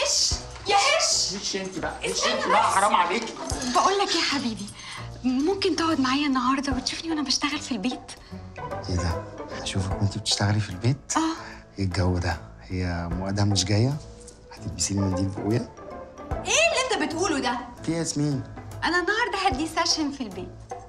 هش يا هش مش انت بقى مش انت بقى حرام عليك بقول لك يا حبيبي ممكن تقعد معايا النهارده وتشوفني وانا بشتغل في البيت ايه ده اشوفك وانت بتشتغلي في البيت اه ايه الجو ده هي مؤدة مش جايه هتلبسي لي منديل فوقيا ايه اللي انت بتقوله ده في ياسمين انا النهارده هدي سيشن في البيت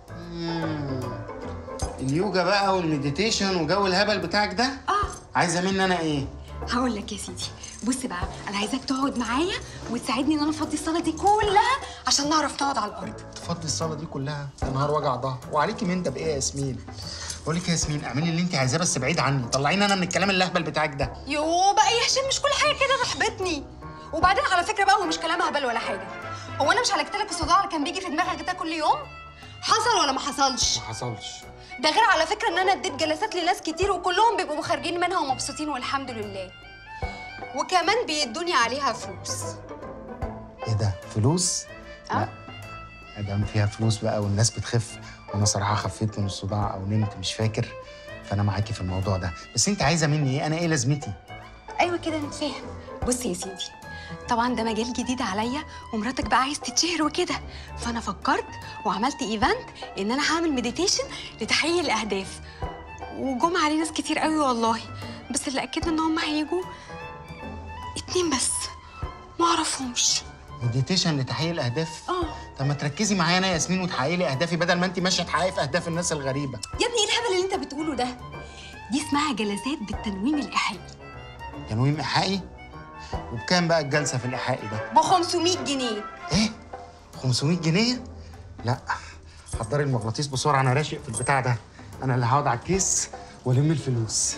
اليوجا بقى والمديتيشن وجو الهبل بتاعك ده اه عايزه مني انا ايه هقول لك يا سيدي بص بقى انا عايزاك تقعد معايا وتساعدني ان انا افضي الصاله دي كلها عشان نعرف نقعد على الارض تفضي الصاله دي كلها يا نهار وجع ظهر وعليكي من ده بايه يا ياسمين بقول لك يا ياسمين اعملي اللي انت عايزاه بس بعيد عني طلعيني انا من الكلام اللهبل بتاعك ده يو بقى يا هشام مش كل حاجه كده رحبتني وبعدين على فكره بقى هو مش كلام هبل ولا حاجه هو انا مش عالجت لك الصداع اللي كان بيجي في دماغك ده كل يوم حصل ولا ما حصلش ما حصلش ده غير على فكره ان انا اديت جلسات لناس كتير وكلهم بيبقوا خارجين منها ومبسوطين والحمد لله وكمان بيدوني عليها فلوس ايه ده فلوس آه. لا ادام فيها فلوس بقى والناس بتخف وانا صراحه خفيت من الصداع او نمت مش فاكر فانا معاكي في الموضوع ده بس انت عايزه مني ايه انا ايه لازمتي ايوه كده نتفاهم بص يا سيدي طبعا ده مجال جديد عليا ومراتك بقى عايز تتشهر وكده فانا فكرت وعملت ايفنت ان انا هعمل مديتيشن لتحقيق الاهداف وجم عليه ناس كتير قوي والله بس اللي اكدنا ان هم هيجوا اتنين بس ما اعرفهمش مديتيشن لتحقيق الاهداف اه طب ما تركزي معايا انا يا ياسمين وتحققي لي اهدافي بدل ما انت ماشيه تحققي في اهداف الناس الغريبه يا ابني ايه الهبل اللي انت بتقوله ده دي اسمها جلسات بالتنويم الايحائي تنويم ايحائي وبكام بقى الجلسه في الايحائي ده ب 500 جنيه ايه 500 جنيه لا حضري المغناطيس بسرعه انا راشق في البتاع ده انا اللي هقعد على الكيس والم الفلوس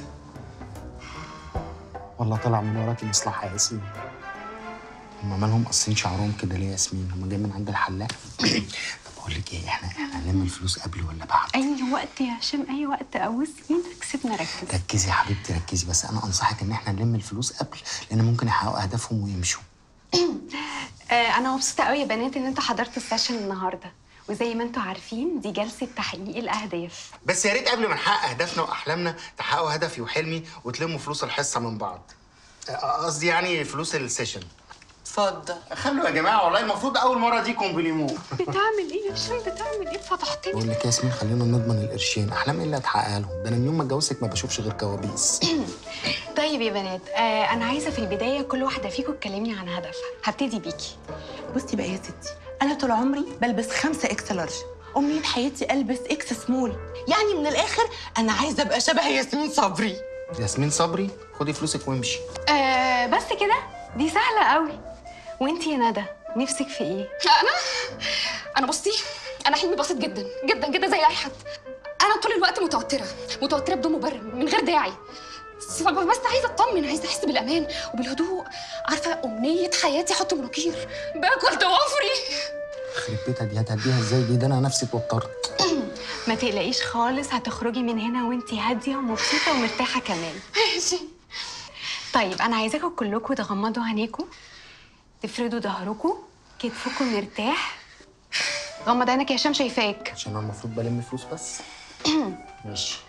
والله طلع من وراكي مصلحه يا ياسمين هم مالهم قاصين شعرهم كده ليه يا ياسمين هم جايين من عند الحلاق طب بقول لك ايه احنا احنا هنلم الفلوس قبل ولا بعد اي وقت يا هشام اي وقت اوز مين كسبنا ركز ركزي يا حبيبتي ركزي بس انا انصحك ان احنا نلم الفلوس قبل لان ممكن يحققوا اهدافهم ويمشوا آه، انا مبسوطه قوي يا بنات ان انتوا حضرتوا السيشن النهارده وزي ما انتوا عارفين دي جلسه تحقيق الاهداف بس يا ريت قبل ما نحقق اهدافنا واحلامنا تحققوا هدفي وحلمي وتلموا فلوس الحصه من بعض أه، قصدي يعني فلوس السيشن اتفضل خلوا يا جماعه والله المفروض اول مره دي كومبليمو بتعمل ايه يا هشام بتعمل ايه فتحتني بقول لك يا ياسمين خلينا نضمن القرشين احلام ايه اللي هتحققها لهم ده انا من يوم ما اتجوزتك ما بشوفش غير كوابيس طيب يا بنات آه انا عايزه في البدايه كل واحده فيكم تكلمني عن هدفها هبتدي بيكي بصي بقى يا ستي انا طول عمري بلبس خمسة اكس لارج امنية حياتي البس اكس سمول يعني من الاخر انا عايزه ابقى شبه ياسمين صبري ياسمين صبري خدي فلوسك وامشي آه بس كده دي سهله قوي وانتي يا ندى نفسك في ايه انا انا بصي انا حلمي بسيط جدا جدا جدا زي اي حد انا طول الوقت متوتره متوتره بدون مبرر من غير داعي فب- بس عايزه اطمن عايزه احس بالامان وبالهدوء عارفه امنيه حياتي احط منوكير باكل ضوافري يخرب بيتها دي هتهديها ازاي دي ده انا نفسي اتوترت ما تقلقيش خالص هتخرجي من هنا وانتي هاديه ومبسوطه ومرتاحه كمان ماشي طيب انا عايزاكم كلكم تغمضوا عينيكم تفردوا ظهركم كتفكم مرتاح غمض عينك يا هشام شايفاك عشان انا المفروض بلم فلوس بس ماشي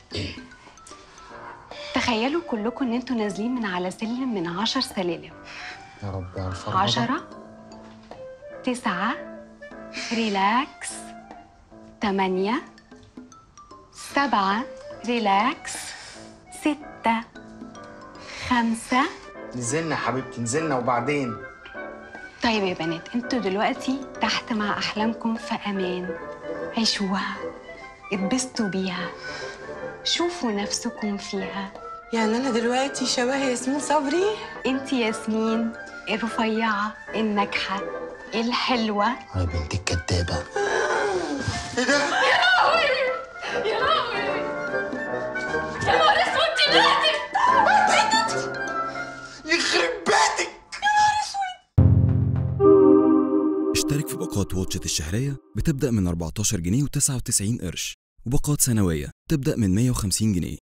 تخيلوا كلكم ان انتوا نازلين من على سلم من عشر سلالم يا رب يا الفرهدة. عشرة تسعة ريلاكس تمانية سبعة ريلاكس ستة خمسة نزلنا يا حبيبتي نزلنا وبعدين طيب يا بنات انتوا دلوقتي تحت مع احلامكم في امان عيشوها اتبسطوا بيها شوفوا نفسكم فيها يعني انا دلوقتي شبه ياسمين صبري انت ياسمين الرفيعه الناجحه الحلوه يا بنت الكدابه يا لهوي يا نهار اسود دي يخرب بيتك اشترك في باقات واتشت الشهرية بتبدأ من 14 جنيه و99 قرش وباقات سنوية تبدأ من 150 جنيه